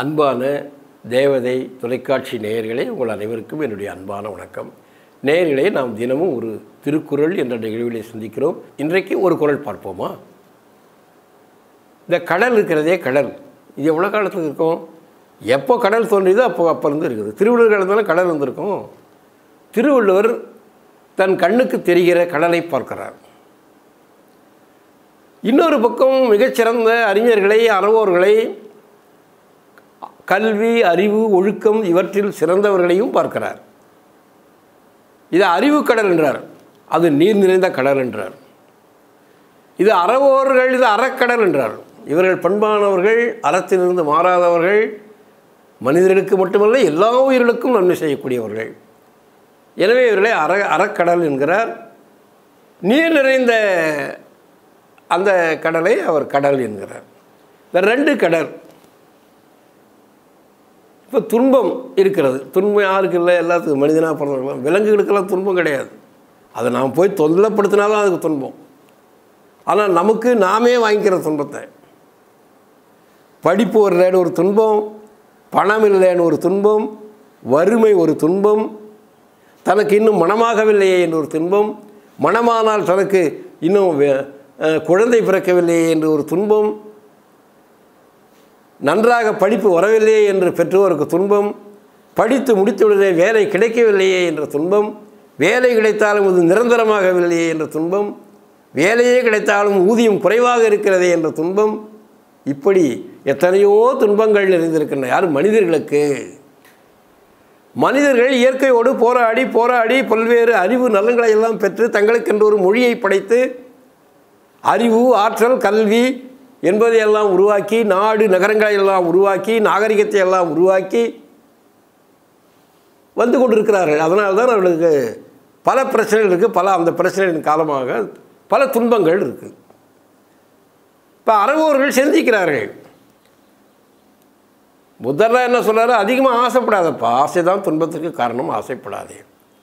அன்பான தேவதை தொலைக்காட்சி நேயர்களே உங்கள் அனைவருக்கும் என்னுடைய அன்பான வணக்கம் நேயர்களே நாம் தினமும் ஒரு திருக்குறள் என்ற நிகழ்விலே சந்திக்கிறோம் இன்றைக்கு ஒரு குறள் பார்ப்போமா இந்த கடல் இருக்கிறதே கடல் இது எவ்வளோ காலத்துக்கு இருக்கும் எப்போ கடல் தோன்றியதோ அப்போ அப்போ இருந்து இருக்குது திருவள்ளுவர் காலத்தில் கடல் இருந்திருக்கும் திருவள்ளுவர் தன் கண்ணுக்கு தெரிகிற கடலை பார்க்கிறார் இன்னொரு பக்கம் மிகச்சிறந்த அறிஞர்களை அறவோர்களை கல்வி அறிவு ஒழுக்கம் இவற்றில் சிறந்தவர்களையும் பார்க்கிறார் இது அறிவு கடல் என்றார் அது நீர் நிறைந்த கடல் என்றார் இது அறவோர்கள் இது அறக்கடல் என்றார் இவர்கள் பண்பானவர்கள் அறத்திலிருந்து மாறாதவர்கள் மனிதர்களுக்கு மட்டுமல்ல எல்லா உயிர்களுக்கும் நன்மை செய்யக்கூடியவர்கள் எனவே இவர்களை அற அறக்கடல் என்கிறார் நீர் நிறைந்த அந்த கடலை அவர் கடல் என்கிறார் இந்த ரெண்டு கடல் இப்போ துன்பம் இருக்கிறது துன்பம் யாருக்கு இல்லை எல்லாத்துக்கும் மனிதனாக பிறந்தவர்களும் விலங்குகளுக்கெல்லாம் துன்பம் கிடையாது அதை நாம் போய் தொல்லப்படுத்தினாலும் அதுக்கு துன்பம் ஆனால் நமக்கு நாமே வாங்கிக்கிற துன்பத்தை படிப்பு வரலன்னு ஒரு துன்பம் பணம் இல்லைன்னு ஒரு துன்பம் வறுமை ஒரு துன்பம் தனக்கு இன்னும் மனமாகவில்லையே என்று ஒரு துன்பம் மனமானால் தனக்கு இன்னும் வே- அஹ், குழந்தை பிறக்கவில்லையே என்று ஒரு துன்பம் நன்றாக படிப்பு வரவில்லையே என்று பெற்றோருக்கு துன்பம் படித்து முடித்தவுடனே வேலை கிடைக்கவில்லையே என்ற துன்பம் வேலை கிடைத்தாலும் அது நிரந்தரமாகவில்லையே என்ற துன்பம் வேலையே கிடைத்தாலும் ஊதியம் குறைவாக இருக்கிறதே என்ற துன்பம் இப்படி எத்தனையோ துன்பங்கள் நிறைந்திருக்கின்றன யார் மனிதர்களுக்கு மனிதர்கள் இயற்கையோடு போராடி போராடி பல்வேறு அறிவு நலன்களை எல்லாம் பெற்று தங்களுக்கென்று ஒரு மொழியை படைத்து அறிவு ஆற்றல் கல்வி என்பதை எல்லாம் உருவாக்கி நாடு நகரங்களை எல்லாம் உருவாக்கி நாகரிகத்தை எல்லாம் உருவாக்கி வந்து கொண்டிருக்கிறார்கள் அதனால தான் அவர்களுக்கு பல பிரச்சனைகள் இருக்குது பல அந்த பிரச்சனைகளின் காலமாக பல துன்பங்கள் இருக்குது இப்போ அறவோர்கள் சிந்திக்கிறார்கள் புத்தர்லாம் என்ன சொல்றாரு அதிகமாக ஆசைப்படாதப்பா ஆசை தான் துன்பத்துக்கு காரணம் ஆசைப்படாதே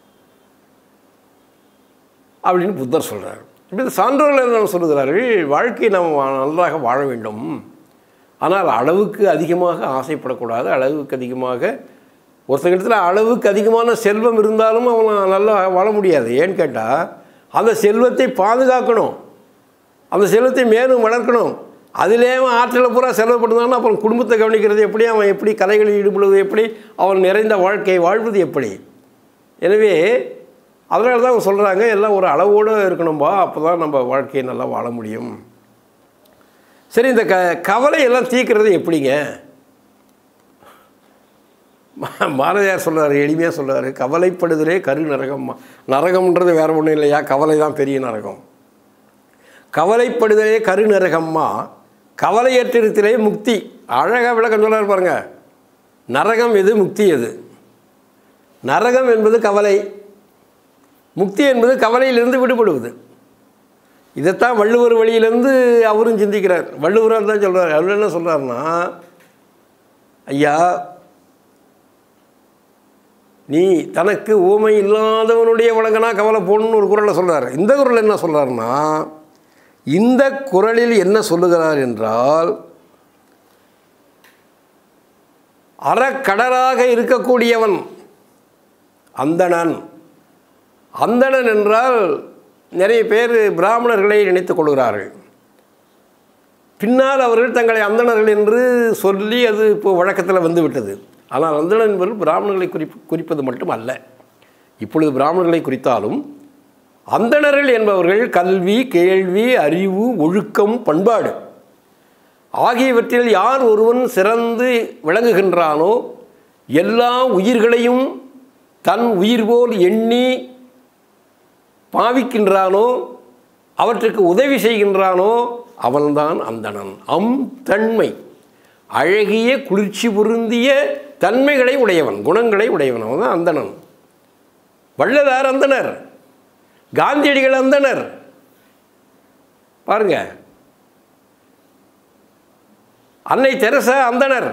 அப்படின்னு புத்தர் சொல்றார் இப்போ இந்த சான்றோர்கள் என்ன சொல்லுகிறார்கள் வாழ்க்கையை நாம் வா- நன்றாக வாழ வேண்டும் ஆனால் அளவுக்கு அதிகமாக ஆசைப்படக்கூடாது அளவுக்கு அதிகமாக ஒருத்தங்கிடத்துல அளவுக்கு அதிகமான செல்வம் இருந்தாலும் அவன் நல்லா வாழ முடியாது ஏன்னு கேட்டால் அந்த செல்வத்தை பாதுகாக்கணும் அந்த செல்வத்தை மேலும் வளர்க்கணும் அதிலே அவன் ஆற்றலை பூரா செலவுப்படுத்தான்னா அப்புறம் குடும்பத்தை கவனிக்கிறது எப்படி அவன் எப்படி கலைகளில் ஈடுபடுவது எப்படி அவன் நிறைந்த வாழ்க்கையை வாழ்வது எப்படி எனவே அதனால தான் அவங்க சொல்கிறாங்க எல்லாம் ஒரு அளவோடு இருக்கணும்பா அப்போ தான் நம்ம வாழ்க்கையை நல்லா வாழ முடியும் சரி இந்த க கவலையெல்லாம் தீர்க்கிறது எப்படிங்க மா- பாரதியார் சொல்றாரு எளிமையாக சொல்றாரு கவலைப்படுதலே கரு நரகம் நரகம்ன்றது வேற ஒன்றும் இல்லையா கவலை தான் பெரிய நரகம் கவலைப்படுதலே கரு நரகம்மா கவலையற்றிருத்திலே முக்தி அழகாக விளக்கம் சொல்றாரு பாருங்க நரகம் எது முக்தி எது நரகம் என்பது கவலை முக்தி என்பது கவலையிலிருந்து விடுபடுவது இதைத்தான் வள்ளுவர் வழியிலேருந்து அவரும் சிந்திக்கிறார் வள்ளுவரார் தான் சொல்கிறார் அவர் என்ன சொல்கிறாருன்னா ஐயா நீ தனக்கு ஊமை இல்லாதவனுடைய வழங்கனா கவலை போடணும்னு ஒரு குரலை சொல்கிறார் இந்த குரல் என்ன சொல்கிறாருன்னா இந்த குரலில் என்ன சொல்லுகிறார் என்றால் அறக்கடலாக இருக்கக்கூடியவன் அந்தணன் அந்தணன் என்றால் நிறைய பேர் பிராமணர்களை நினைத்துக் கொள்கிறார்கள் பின்னால் அவர்கள் தங்களை அந்தணர்கள் என்று சொல்லி அது இப்போ வழக்கத்தில் வந்து விட்டது ஆனால் அந்தணன் என்பது பிராமணர்களை குறிப்பு குறிப்பது மட்டும் அல்ல இப்பொழுது பிராமணர்களை குறித்தாலும் அந்தணர்கள் என்பவர்கள் கல்வி கேள்வி அறிவு ஒழுக்கம் பண்பாடு ஆகியவற்றில் யார் ஒருவன் சிறந்து விளங்குகின்றானோ எல்லா உயிர்களையும் தன் உயிர் போல் எண்ணி பாவிக்கின்றானோ அவற்றுக்கு உதவி செய்கின்றானோ அவன்தான் அந்தணன் அம் தன்மை அழகிய குளிர்ச்சி பொருந்திய தன்மைகளை உடையவன் குணங்களை உடையவன் அவன் தான் அந்தணன் வள்ளலார் அந்தணர் காந்தியடிகள் அந்தணர் பாருங்க அன்னை தெரசா அந்தணர்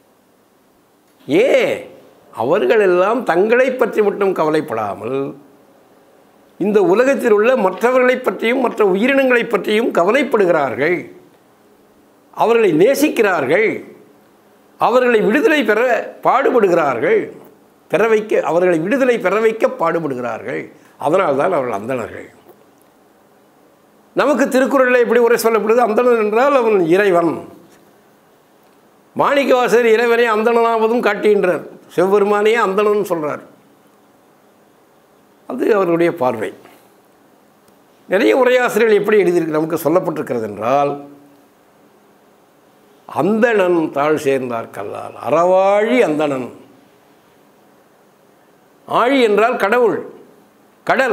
ஏ அவர்கள் எல்லாம் தங்களை பற்றி மட்டும் கவலைப்படாமல் இந்த உலகத்தில் உள்ள மற்றவர்களை பற்றியும் மற்ற உயிரினங்களை பற்றியும் கவலைப்படுகிறார்கள் அவர்களை நேசிக்கிறார்கள் அவர்களை விடுதலை பெற பாடுபடுகிறார்கள் பெற வைக்க அவர்களை விடுதலை பெற வைக்க பாடுபடுகிறார்கள் அதனால்தான் அவர்கள் அந்தணர்கள் நமக்கு திருக்குறளில் எப்படி உரை சொல்லப்படுது அந்தணன் என்றால் அவன் இறைவன் மாணிக்கவாசர் இறைவனை அந்தணனாவதும் காட்டுகின்றார் சிவபெருமானையே அந்தணன் சொல்கிறார் அது அவர்களுடைய பார்வை நிறைய உரையாசிரியர்கள் எப்படி எழுதியிருக்கு நமக்கு சொல்லப்பட்டிருக்கிறது என்றால் அந்தணன் தாழ் சேர்ந்தார் கல்லால் அறவாழி அந்தணன் ஆழி என்றால் கடவுள் கடல்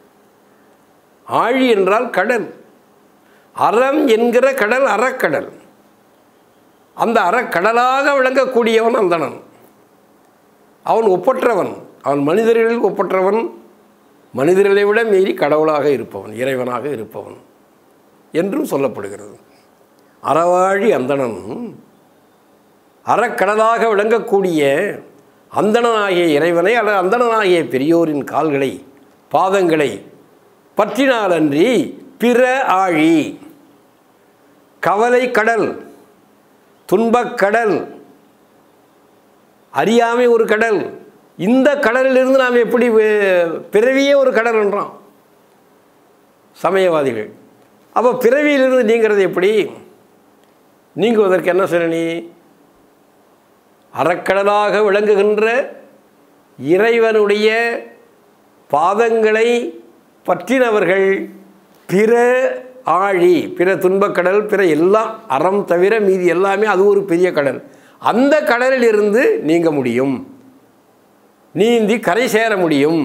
ஆழி என்றால் கடல் அறம் என்கிற கடல் அறக்கடல் அந்த அறக்கடலாக விளங்கக்கூடியவன் அந்தணன் அவன் ஒப்பற்றவன் அவன் மனிதர்களில் ஒப்பற்றவன் மனிதர்களை விட மீறி கடவுளாக இருப்பவன் இறைவனாக இருப்பவன் என்றும் சொல்லப்படுகிறது அறவாழி அந்தணன் அறக்கடலாக விளங்கக்கூடிய அந்தணனாகிய இறைவனை அல்லது அந்தணனாகிய பெரியோரின் கால்களை பாதங்களை பற்றினாலன்றி பிற ஆழி கவலை கடல் துன்பக் கடல் அறியாமை ஒரு கடல் இந்த கடலிலிருந்து நாம் எப்படி வே- பிறவியே ஒரு கடல் என்றோம் சமயவாதிகள் அப்போ பிறவியிலிருந்து நீங்கிறது எப்படி நீங்குவதற்கு என்ன சொன்ன நீ அறக்கடலாக விளங்குகின்ற இறைவனுடைய பாதங்களை பற்றினவர்கள் பிற ஆழி பிற துன்பக்கடல் பிற எல்லாம் அறம் தவிர மீதி எல்லாமே அது ஒரு பெரிய கடல் அந்த கடலில் இருந்து நீங்க முடியும் நீந்தி கரை சேர முடியும்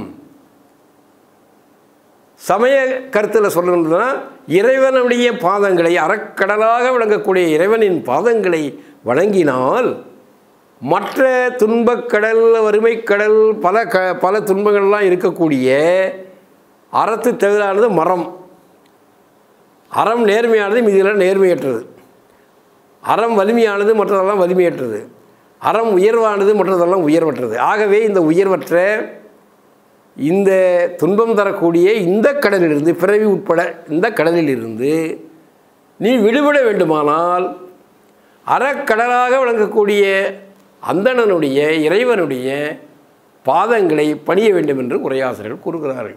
சமய கருத்தில் சொல்லணும்னா இறைவனுடைய பாதங்களை அறக்கடலாக விளங்கக்கூடிய இறைவனின் பாதங்களை வணங்கினால் மற்ற துன்பக்கடல் வறுமைக்கடல் பல க பல துன்பங்கள்லாம் இருக்கக்கூடிய அறத்து தவிரானது மரம் அறம் நேர்மையானது மீதியெல்லாம் நேர்மையற்றது அறம் வலிமையானது மற்றதெல்லாம் வலிமையற்றது அறம் உயர்வானது மற்றதெல்லாம் உயர்வற்றது ஆகவே இந்த உயர்வற்ற இந்த துன்பம் தரக்கூடிய இந்த கடலிலிருந்து பிறவி உட்பட இந்த கடலிலிருந்து நீ விடுபட வேண்டுமானால் அறக்கடலாக விளங்கக்கூடிய அந்தணனுடைய இறைவனுடைய பாதங்களை பணிய வேண்டும் என்று உரையாசிரியர்கள் கூறுகிறார்கள்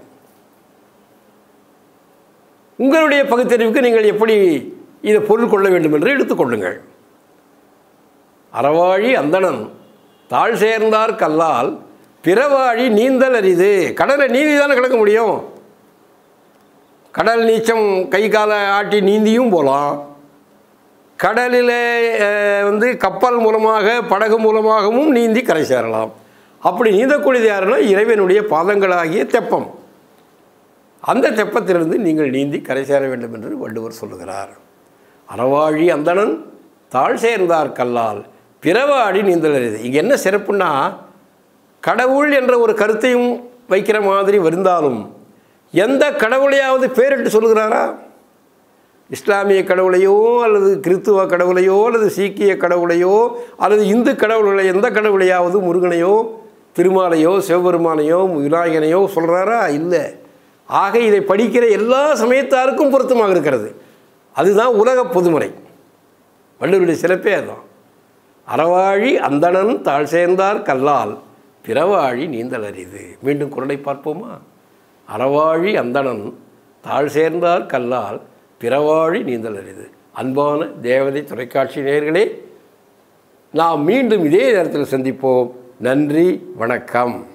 உங்களுடைய பகுத்தறிவுக்கு நீங்கள் எப்படி இதை பொருள் கொள்ள வேண்டும் என்று எடுத்துக்கொள்ளுங்கள் அறவாழி அந்தணன் தாழ் சேர்ந்தார் கல்லால் பிறவாழி நீந்தல் அரிது கடலை நீந்தி தானே கிடக்க முடியும் கடல் நீச்சம் கை காலை ஆட்டி நீந்தியும் போகலாம் கடலில் அஹ், வந்து கப்பல் மூலமாக படகு மூலமாகவும் நீந்தி கரை சேரலாம் அப்படி நீந்தக்கூடியது யாருன்னா இறைவனுடைய பாதங்களாகிய தெப்பம் அந்த தெப்பத்திலிருந்து நீங்கள் நீந்தி கரை சேர வேண்டும் என்று வள்ளுவர் சொல்லுகிறார் அறவாழி அந்தணன் தாழ் சேர்ந்தார் கல்லால் பிறவாடி நீந்தல் அறிது இங்கே என்ன சிறப்புன்னா கடவுள் என்ற ஒரு கருத்தையும் வைக்கிற மாதிரி இருந்தாலும் எந்த கடவுளையாவது பேரிட்டு சொல்லுகிறாரா இஸ்லாமிய கடவுளையோ அல்லது கிறித்துவ கடவுளையோ அல்லது சீக்கிய கடவுளையோ அல்லது இந்து கடவுள்களை எந்த கடவுளையாவது முருகனையோ திருமாலையோ சிவபெருமானையோ விநாயகனையோ சொல்கிறாரா இல்லை ஆக இதை படிக்கிற எல்லா சமயத்தாருக்கும் பொருத்தமாக இருக்கிறது அதுதான் உலக பொதுமுறை வள்ளுவருடைய சிறப்பே அதுதான் அறவாழி அந்தணன் தாழ் சேர்ந்தார் கல்லால் பிறவாழி நீந்தல் அரிது மீண்டும் குரலை பார்ப்போமா அறவாழி அந்தணன் தாழ் சேர்ந்தார் கல்லால் பிறவாழி நீந்தல் அரிது அன்பான தேவதை தொலைக்காட்சி நேயர்களே நாம் மீண்டும் இதே நேரத்தில் சந்திப்போம் நன்றி வணக்கம்